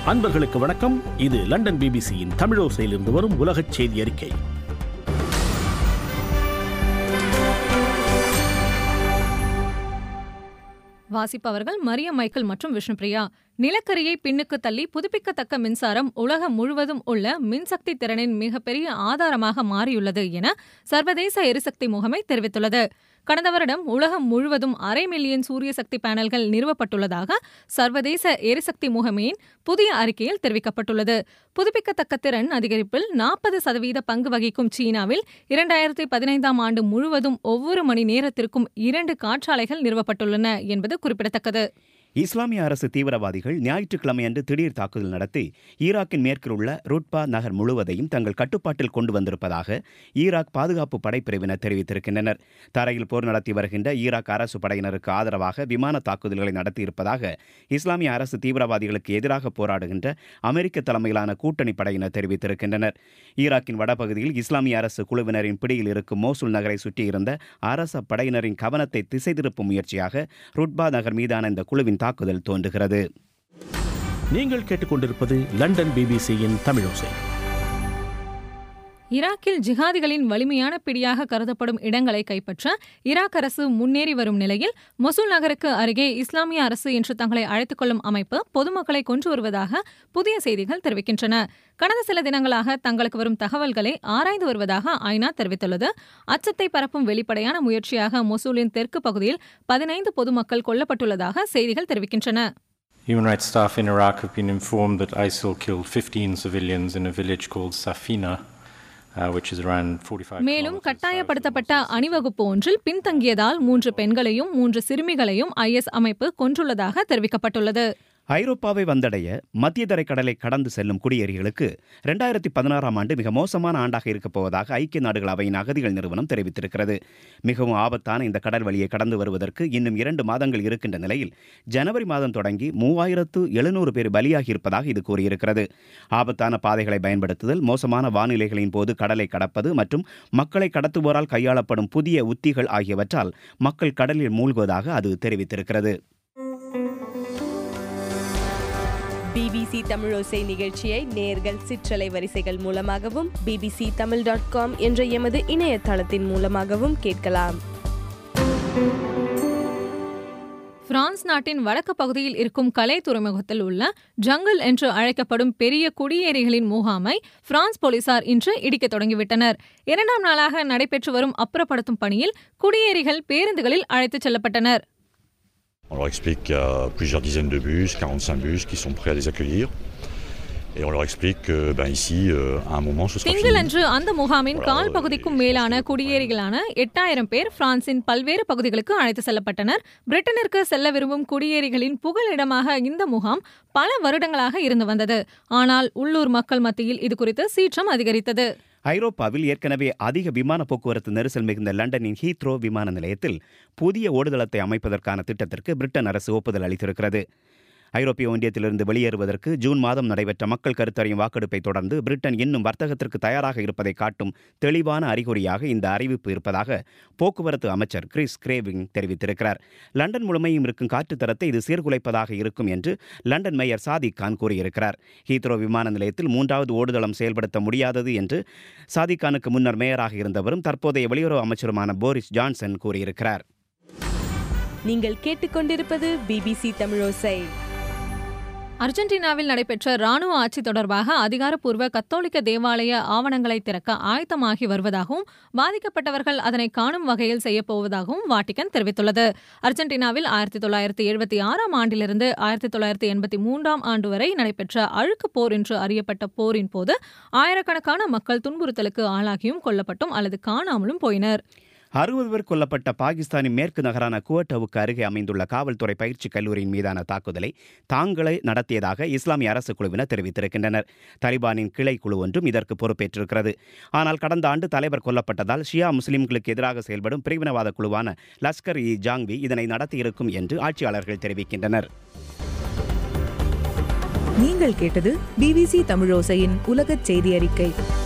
அன்பர்களுக்கு வணக்கம் இது லண்டன் பிபிசியின் தமிழோசையிலிருந்து வரும் உலகச் செய்தி அறிக்கை வாசிப்பவர்கள் மரியம் மைக்கேல் மற்றும் விஷ்ணுபிரியா நிலக்கரியை பின்னுக்கு தள்ளி புதுப்பிக்கத்தக்க மின்சாரம் உலகம் முழுவதும் உள்ள மின்சக்தி திறனின் மிகப்பெரிய ஆதாரமாக மாறியுள்ளது என சர்வதேச எரிசக்தி முகமை தெரிவித்துள்ளது கடந்த வருடம் உலகம் முழுவதும் அரை மில்லியன் சூரிய சக்தி பேனல்கள் நிறுவப்பட்டுள்ளதாக சர்வதேச எரிசக்தி முகமையின் புதிய அறிக்கையில் தெரிவிக்கப்பட்டுள்ளது புதுப்பிக்கத்தக்க திறன் அதிகரிப்பில் நாற்பது சதவீத பங்கு வகிக்கும் சீனாவில் இரண்டாயிரத்தி பதினைந்தாம் ஆண்டு முழுவதும் ஒவ்வொரு மணி நேரத்திற்கும் இரண்டு காற்றாலைகள் நிறுவப்பட்டுள்ளன என்பது குறிப்பிடத்தக்கது இஸ்லாமிய அரசு தீவிரவாதிகள் ஞாயிற்றுக்கிழமையன்று திடீர் தாக்குதல் நடத்தி ஈராக்கின் மேற்கில் உள்ள ருட்பா நகர் முழுவதையும் தங்கள் கட்டுப்பாட்டில் கொண்டு வந்திருப்பதாக ஈராக் பாதுகாப்பு படைப்பிரிவினர் தெரிவித்திருக்கின்றனர் தரையில் போர் நடத்தி வருகின்ற ஈராக் அரசு படையினருக்கு ஆதரவாக விமான தாக்குதல்களை நடத்தியிருப்பதாக இஸ்லாமிய அரசு தீவிரவாதிகளுக்கு எதிராக போராடுகின்ற அமெரிக்க தலைமையிலான கூட்டணி படையினர் தெரிவித்திருக்கின்றனர் ஈராக்கின் வடபகுதியில் இஸ்லாமிய அரசு குழுவினரின் பிடியில் இருக்கும் மோசுல் நகரை சுற்றியிருந்த அரச படையினரின் கவனத்தை திசை திருப்பும் முயற்சியாக ருட்பா நகர் மீதான இந்த குழுவின் தாக்குதல் தோன்றுகிறது நீங்கள் கேட்டுக்கொண்டிருப்பது லண்டன் பிபிசியின் தமிழோசை ஈராக்கில் ஜிஹாதிகளின் வலிமையான பிடியாக கருதப்படும் இடங்களை கைப்பற்ற ஈராக் அரசு முன்னேறி வரும் நிலையில் மொசூல் நகருக்கு அருகே இஸ்லாமிய அரசு என்று தங்களை அழைத்துக் கொள்ளும் அமைப்பு பொதுமக்களை கொன்று வருவதாக புதிய செய்திகள் தெரிவிக்கின்றன கடந்த சில தினங்களாக தங்களுக்கு வரும் தகவல்களை ஆராய்ந்து வருவதாக ஐநா தெரிவித்துள்ளது அச்சத்தை பரப்பும் வெளிப்படையான முயற்சியாக மொசூலின் தெற்கு பகுதியில் பதினைந்து பொதுமக்கள் கொல்லப்பட்டுள்ளதாக செய்திகள் தெரிவிக்கின்றன Human rights staff in Iraq have been informed that ISIL killed 15 civilians in a village called Safina, uh, which is around 45 மேலும் kilometers south of கட்டாயப்படுத்தப்பட்ட அணிவகுப்பு ஒன்றில் பின்தங்கியதால் மூன்று பெண்களையும் மூன்று சிறுமிகளையும் ஐஎஸ் அமைப்பு கொன்றுள்ளதாக தெரிவிக்கப்பட்டுள்ளது ஐரோப்பாவை வந்தடைய மத்திய தரைக்கடலை கடந்து செல்லும் குடியேறிகளுக்கு ரெண்டாயிரத்தி பதினாறாம் ஆண்டு மிக மோசமான ஆண்டாக இருக்கப் போவதாக ஐக்கிய நாடுகள் அவையின் அகதிகள் நிறுவனம் தெரிவித்திருக்கிறது மிகவும் ஆபத்தான இந்த கடல் வழியை கடந்து வருவதற்கு இன்னும் இரண்டு மாதங்கள் இருக்கின்ற நிலையில் ஜனவரி மாதம் தொடங்கி மூவாயிரத்து எழுநூறு பேர் பலியாகி இருப்பதாக இது கூறியிருக்கிறது ஆபத்தான பாதைகளை பயன்படுத்துதல் மோசமான வானிலைகளின் போது கடலை கடப்பது மற்றும் மக்களை கடத்துவோரால் கையாளப்படும் புதிய உத்திகள் ஆகியவற்றால் மக்கள் கடலில் மூழ்குவதாக அது தெரிவித்திருக்கிறது பிபிசி தமிழோசை நிகழ்ச்சியை நேர்கள் சிற்றலை வரிசைகள் மூலமாகவும் பிபிசி தமிழ் டாட் காம் என்ற எமது இணையதளத்தின் மூலமாகவும் கேட்கலாம் பிரான்ஸ் நாட்டின் வடக்கு பகுதியில் இருக்கும் கலை துறைமுகத்தில் உள்ள ஜங்கல் என்று அழைக்கப்படும் பெரிய குடியேறிகளின் முகாமை பிரான்ஸ் போலீசார் இன்று இடிக்க தொடங்கிவிட்டனர் இரண்டாம் நாளாக நடைபெற்று வரும் அப்புறப்படுத்தும் பணியில் குடியேறிகள் பேருந்துகளில் அழைத்துச் செல்லப்பட்டனர் On leur explique qu'il y a plusieurs dizaines de bus, 45 bus qui sont prêts à les accueillir. Et on leur explique que ben, ici, euh, à un moment, ce sera fini. திங்களன்று அந்த முகாமின் கால் பகுதிக்கும் மேலான குடியேறிகளான எட்டாயிரம் பேர் பிரான்சின் பல்வேறு பகுதிகளுக்கு அழைத்து செல்லப்பட்டனர் பிரிட்டனிற்கு செல்ல விரும்பும் குடியேறிகளின் புகலிடமாக இந்த முகாம் பல வருடங்களாக இருந்து வந்தது ஆனால் உள்ளூர் மக்கள் மத்தியில் இது குறித்து சீற்றம் அதிகரித்தது ஐரோப்பாவில் ஏற்கனவே அதிக விமான போக்குவரத்து நெரிசல் மிகுந்த லண்டனின் ஹீத்ரோ விமான நிலையத்தில் புதிய ஓடுதளத்தை அமைப்பதற்கான திட்டத்திற்கு பிரிட்டன் அரசு ஒப்புதல் அளித்திருக்கிறது ஐரோப்பிய ஒன்றியத்திலிருந்து வெளியேறுவதற்கு ஜூன் மாதம் நடைபெற்ற மக்கள் கருத்தறியும் வாக்கெடுப்பை தொடர்ந்து பிரிட்டன் இன்னும் வர்த்தகத்திற்கு தயாராக இருப்பதை காட்டும் தெளிவான அறிகுறியாக இந்த அறிவிப்பு இருப்பதாக போக்குவரத்து அமைச்சர் கிறிஸ் கிரேவிங் தெரிவித்திருக்கிறார் லண்டன் முழுமையும் இருக்கும் காற்று தரத்தை இது சீர்குலைப்பதாக இருக்கும் என்று லண்டன் மேயர் சாதிக் கான் கூறியிருக்கிறார் ஹீத்ரோ விமான நிலையத்தில் மூன்றாவது ஓடுதளம் செயல்படுத்த முடியாதது என்று சாதிக் கானுக்கு முன்னர் மேயராக இருந்தவரும் தற்போதைய வெளியுறவு அமைச்சருமான போரிஸ் ஜான்சன் கூறியிருக்கிறார் நீங்கள் கேட்டுக்கொண்டிருப்பது பிபிசி தமிழோசை அர்ஜென்டினாவில் நடைபெற்ற ராணுவ ஆட்சி தொடர்பாக அதிகாரப்பூர்வ கத்தோலிக்க தேவாலய ஆவணங்களை திறக்க ஆயத்தமாகி வருவதாகவும் பாதிக்கப்பட்டவர்கள் அதனை காணும் வகையில் செய்யப்போவதாகவும் வாட்டிகன் தெரிவித்துள்ளது அர்ஜென்டினாவில் ஆயிரத்தி தொள்ளாயிரத்தி எழுபத்தி ஆறாம் ஆண்டிலிருந்து ஆயிரத்தி தொள்ளாயிரத்தி எண்பத்தி மூன்றாம் ஆண்டு வரை நடைபெற்ற அழுக்கு போர் என்று அறியப்பட்ட போரின் போது ஆயிரக்கணக்கான மக்கள் துன்புறுத்தலுக்கு ஆளாகியும் கொல்லப்பட்டும் அல்லது காணாமலும் போயினர் அறுபது பேர் கொல்லப்பட்ட பாகிஸ்தானின் மேற்கு நகரான குவட்டோவுக்கு அருகே அமைந்துள்ள காவல்துறை பயிற்சி கல்லூரியின் மீதான தாக்குதலை தாங்களே நடத்தியதாக இஸ்லாமிய அரசு குழுவினர் தெரிவித்திருக்கின்றனர் தலிபானின் கிளை குழு ஒன்றும் இதற்கு பொறுப்பேற்றிருக்கிறது ஆனால் கடந்த ஆண்டு தலைவர் கொல்லப்பட்டதால் ஷியா முஸ்லிம்களுக்கு எதிராக செயல்படும் பிரிவினவாத குழுவான லஷ்கர் இ ஜாங்வி இதனை நடத்தியிருக்கும் என்று ஆட்சியாளர்கள் தெரிவிக்கின்றனர் நீங்கள் கேட்டது பிபிசி தமிழோசையின் உலகச் செய்தி அறிக்கை